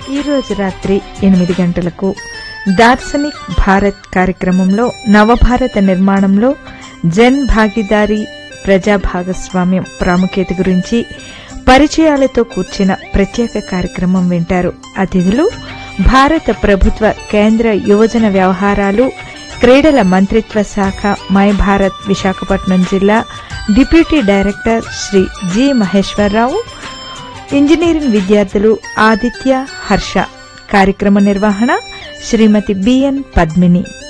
ఈ రోజు రాత్రి ఎనిమిది గంటలకు దార్శనిక్ భారత్ కార్యక్రమంలో నవభారత నిర్మాణంలో జన్ భాగీదారీ ప్రజా భాగస్వామ్యం ప్రాముఖ్యత గురించి పరిచయాలతో కూర్చిన ప్రత్యేక కార్యక్రమం వింటారు అతిథులు భారత ప్రభుత్వ కేంద్ర యువజన వ్యవహారాలు క్రీడల మంత్రిత్వ శాఖ మై భారత్ విశాఖపట్నం జిల్లా deputy director Shri G Maheswara Rao engineering విద్యార్థులు ఆదిత్య హర్ష కార్యక్రమ నిర్వహణ శ్రీమతి బిఎన్ పద్మిని